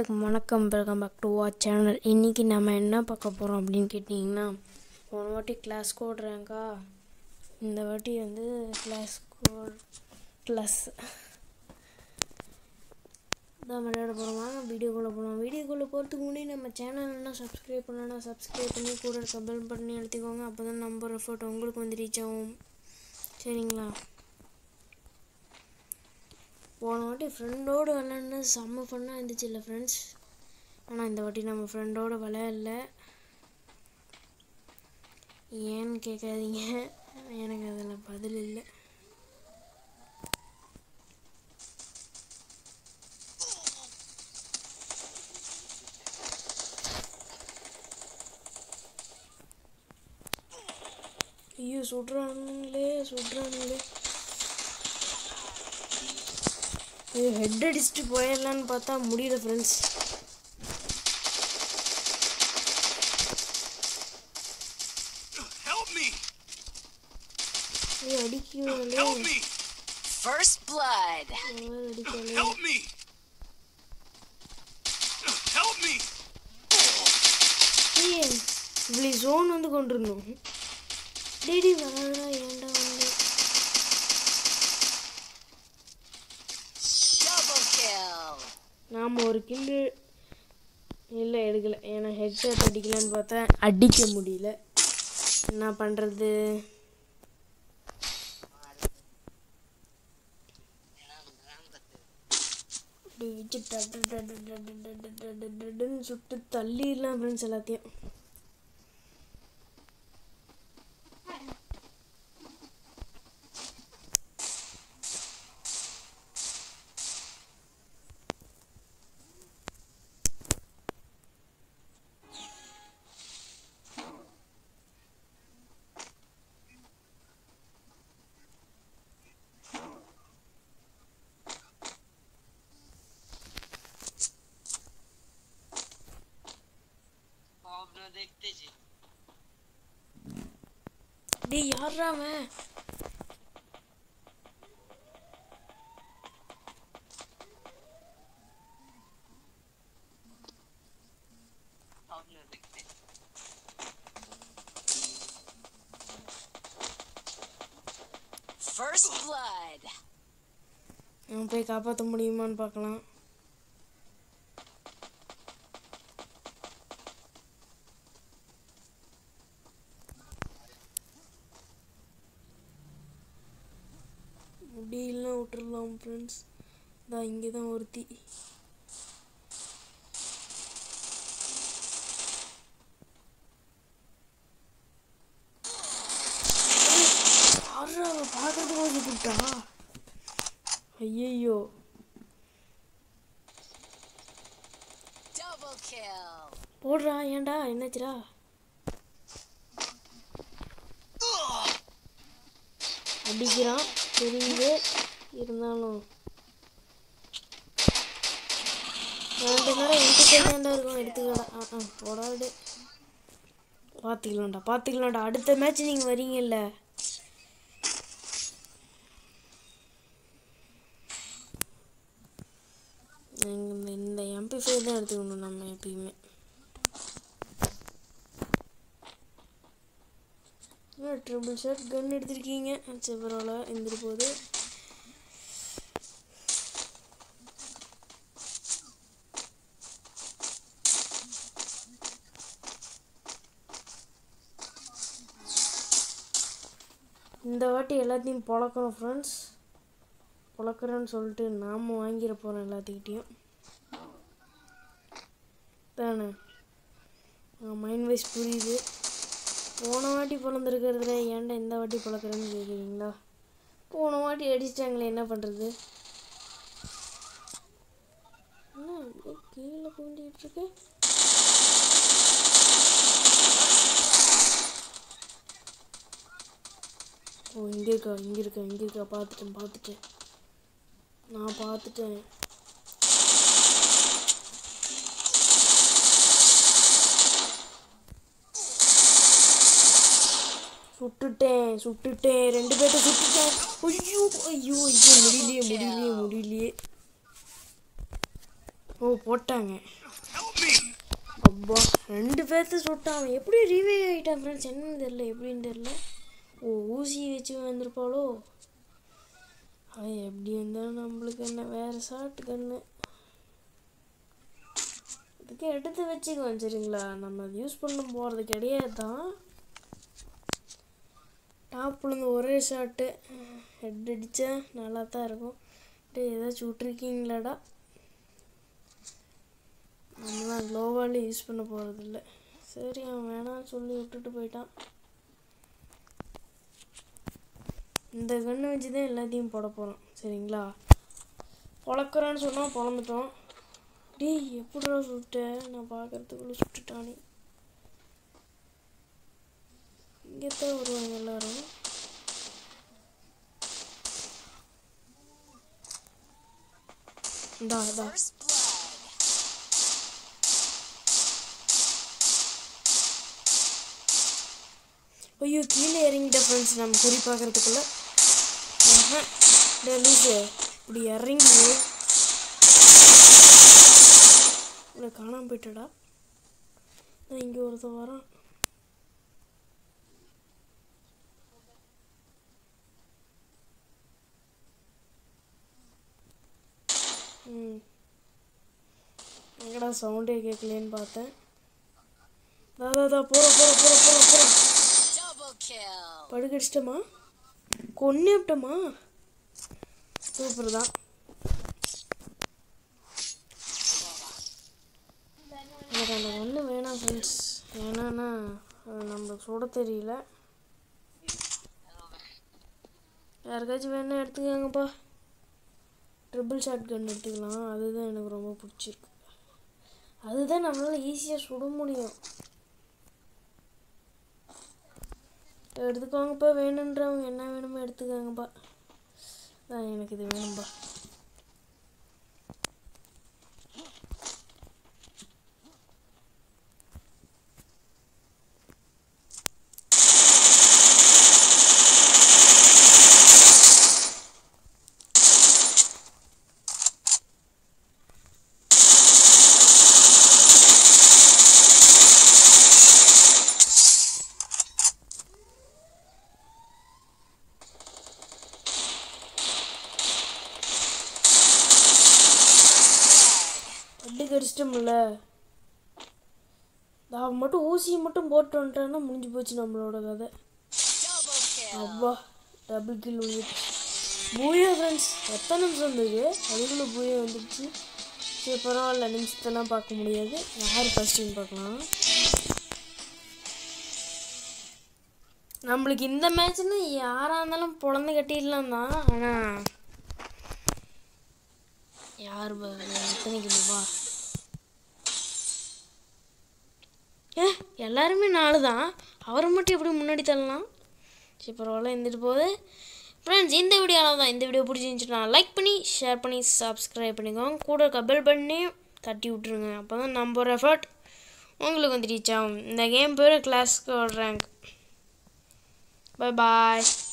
எல்லாருக்கும் வணக்கம் welcome back to what channel இன்றைக்கி நம்ம என்ன பார்க்க போகிறோம் அப்படின்னு கேட்டிங்கன்னா போன வாட்டி கிளாஸ் கோட் ரேங்கா இந்த வாட்டி வந்து கிளாஸ் கோட் ப்ளஸ் தான் விளையாட போகிறோம் வாங்க வீடியோக்குள்ளே போகலாம் வீடியோக்குள்ளே போகிறதுக்கு முன்னாடி நம்ம சேனல் என்ன சப்ஸ்கிரைப் பண்ணலாம் சப்ஸ்கிரைப் பண்ணி கூட இருக்க பெல் பண்ணி எடுத்துக்கோங்க அப்போ தான் நம்பர் ஃபோட்டோ உங்களுக்கு வந்து ரீச் ஆகும் சரிங்களா போன வாட்டி ஃப்ரெண்டோடு விளையாடுனது செம்ம ஃபன்னாக இருந்துச்சு இல்லை ஃப்ரெண்ட்ஸ் ஆனால் இந்த வாட்டி நம்ம ஃப்ரெண்டோடு விளையாடல ஏன்னு கேட்காதீங்க எனக்கு அதில் பதில் இல்லை ஐயோ சுடுறானுங்களே சுடுறானுங்களே ஐயோ ஹெட் அடிச்சுட்டு போயிடலான்னு பார்த்தா முடியல ஃப்ரெண்ட்ஸ் Help me! ஐயோ அடிக்கவே Help me! First blood. அடிக்கல Help me! Help me! ஏய் இப்படி ஜோன் வந்து கொண்டிருந்தோம் டேடி வராதா ஏன்டா வந்து Double kill. நாம் ஒரு கில்லு இல்லை எடுக்கல ஏன்னா ஹெட்ஷாட் அடிக்கலான்னு பார்த்தா அடிக்க முடியல என்ன பண்ணுறது இப்படி வச்சு டட்டு டட்டு டட்டு டட்டு டட்டு டட்டுன்னு சுட்டு தள்ளிடலாம் ஃப்ரெண்ட்ஸ் எல்லாத்தையும் டேய் யார்ரா அவன் First blood. அவன் போய் காப்பாற்ற முடியுமான்னு பார்க்கலாம் முடியலன்னா விட்டுறலாம் ஃப்ரெண்ட்ஸ் தான் இங்கே தான் ஒருத்தி யாரா அவ பார்க்கறதுக்கு வந்து கூப்பிட்டா ஐயையோ Double kill. போடுறா ஏன்டா என்னாச்சுடா அடிக்கிறான் தெரியுது இருந்தாலும் ரெண்டு நேரம் என்டர்டைன்மெண்ட்டாக இருக்கும் எடுத்துக்கடா ஆ ஆ போடாடு பார்த்துக்கலாம்டா பார்த்துக்கலாம்டா அடுத்த மேட்ச் நீங்கள் வரீங்கல்ல இந்த இந்த எம்பி ஃபைவ் தான் எடுத்துக்கணும் நம்ம எப்பயுமே ட்ரிபிள் ஷாட் கன் எடுத்திருக்கீங்க சரி பரவாயில்ல இருந்துட்டு போகுது இந்த வாட்டி எல்லாத்தையும் பொழக்கணும் ஃப்ரெண்ட்ஸ் பொழக்கிறேன்னு சொல்லிட்டு நாம் வாங்கிட போகிறோம் எல்லாத்துக்கிட்டேயும் தானே மைண்ட் வைஸ் புரியுது போன வாட்டி பிறந்திருக்கிறதுல ஏன்டா இந்த வாட்டி பிறக்கிறேன்னு கேட்குறீங்களா போன வாட்டி அடிச்சிட்டாங்களே என்ன பண்ணுறது என்ன அப்படியே கீழே பூண்டிகிட்டு இருக்கு ஓ இங்கே இருக்கா இங்கே இருக்கா இங்கே இருக்கா பார்த்துட்டேன் பார்த்துட்டேன் நான் பார்த்துட்டேன் சுட்டுட்டேன் சுட்டுட்டேன் ரெண்டு பேர்த்த சுட்டுட்டேன் ஐயோ ஐயோ ஐயோ முடியலையே முடியலையே முடியலையே ஓ போட்டாங்க அப்பா ரெண்டு பேர்த்த சுட்டான் அவன் எப்படி ரீவே ஆகிட்டான் ஃப்ரெண்ட்ஸ் என்னன்னு தெரில எப்படின்னு தெரில ஓ ஊசி வச்சு வந்திருப்பாளோ அவன் எப்படி இருந்தாலும் நம்மளுக்கு என்ன வேறு ஷார்ட் கண்ணு இதுக்கு எடுத்து வச்சுக்குவோம் சரிங்களா நம்ம அது யூஸ் பண்ண போகிறது கிடையாது தான் டாப்லேருந்து ஒரே ஷாட்டு ஹெட் அடித்தா நல்லா தான் இருக்கும் டேய் ஏதாச்சும் விட்ருக்கீங்களாடா நம்மளாம் க்ளோவாலே யூஸ் பண்ண போகிறதில்ல சரி அவன் வேணாம்னு சொல்லி விட்டுட்டு போயிட்டான் இந்த கன்று வச்சு தான் எல்லாத்தையும் போட போகிறோம் சரிங்களா பொழக்கிறேன்னு சொன்னால் பொழந்துட்டோம் டேய் எப்படிடா சுட்ட நான் பார்க்கறதுக்குள்ளே சுட்டுட்டானே இங்கே தான் வருவாங்க எல்லாரும் இந்தா இதா First blood. ஐயோ கீழே இறங்கிட்ட ஃப்ரெண்ட்ஸ் நம்ம குறி பார்க்கறதுக்குள்ள ஆஹா. டேய் லூசு இப்படி இறங்கி இல்லை காணாம போயிட்டடா நான் இங்கே ஒருத்தன் வரான் ம் எங்கடா சவுண்டே கேட்கலேன்னு பார்த்தேன் தா தா போகிற போகிற போகிற போகிற போகிற Double kill. படுகடிச்சிட்டமா கொன்னுட்டமா சூப்பர் தான் எனக்கு அந்த ஒன்று வேணாம் ஃப்ரெண்ட்ஸ் ஏன்னான்னா அது நம்மளுக்கு சுட தெரியல யாருக்காச்சும் வேணா எடுத்துக்கோங்கப்பா ட்ரிபிள் ஷாட் கன் எடுத்துக்கலாம் அதுதான் எனக்கு ரொம்ப பிடிச்சிருக்கு அதுதான் நம்மளால் ஈஸியாக சுட முடியும் எடுத்துக்கோங்கப்பா வேணுன்றவங்க என்ன வேணுமோ எடுத்துக்கோங்கப்பா நான் எனக்கு இது வேணும்பா வட்டி கடிச்சிட்டோம்ல அவன் மட்டும் ஊசியை மட்டும் போட்டு வந்துட்டான்னா முடிஞ்சு போச்சு நம்மளோட கதை Double kill. அப்பா டபுள் கில் வந்துடுச்சு பூயா ஃப்ரெண்ட்ஸ் எத்தனை நிமிஷம் இருந்தது அதுக்குள்ளே பூயா வந்துடுச்சு சரி பரவாயில்ல நிமிஷத்தெல்லாம் பார்க்க முடியாது யார் ஃபஸ்ட்டுன்னு பார்க்கலாம் நம்மளுக்கு இந்த மேட்ச்னு யாராக இருந்தாலும் பொழந்து கட்டிடலாம் தான் ஆனால் யார் ப- எத்தனை கிலோவா ஏ எல்லாருமே நாலு தான் அவரை மட்டும் எப்படி முன்னாடி தள்ளலாம் சரி பரவாயில்ல இருந்துட்டு போகுது ஃப்ரெண்ட்ஸ் இந்த வீடியோ தான் இந்த வீடியோ பிடிச்சிருந்துச்சுன்னா லைக் பண்ணி ஷேர் பண்ணி சப்ஸ்கிரைப் பண்ணிக்கோங்க கூட கபல் பண்ணி தட்டி விட்ருங்க அப்போ தான் நம்ம எஃபர்ட் உங்களுக்கு வந்து ரீச் ஆகும் இந்த கேம் பேர் கிளாஸ் ரேங்க் பை பாய்